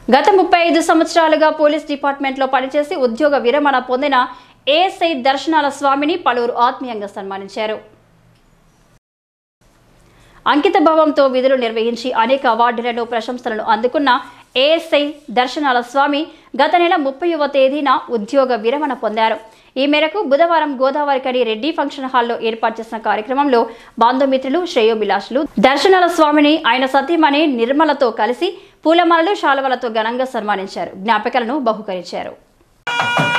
గత ముప్పై ఐదు సంవత్సరాలుగా పోలీస్ డిపార్ట్మెంట్లో పనిచేసి ఉద్యోగ విరమణ పొందిన ఏఎస్ఐ దర్శనాల స్వామిని పలువురు ఆత్మీయంగా సన్మానించారు అంకిత భావంతో విధులు నిర్వహించి అనేక అవార్డులను ప్రశంసలను అందుకున్న ఏఎస్ఐ దర్శనాల స్వామి గత నెల ముప్పైవ తేదీన ఉద్యోగ విరమణ పొందారు ఈ మేరకు బుధవారం గోదావరికని రెడ్డి ఫంక్షన్ హాల్లో ఏర్పాటు చేసిన కార్యక్రమంలో బంధుమిత్రులు శ్రేయోభిలాషులు దర్శనాల స్వామిని ఆయన సతీమణి నిర్మలతో కలిసి పూలమాలలు శాలువలతో ఘనంగా సన్మానించారు జ్ఞాపికలను బహుకరించారు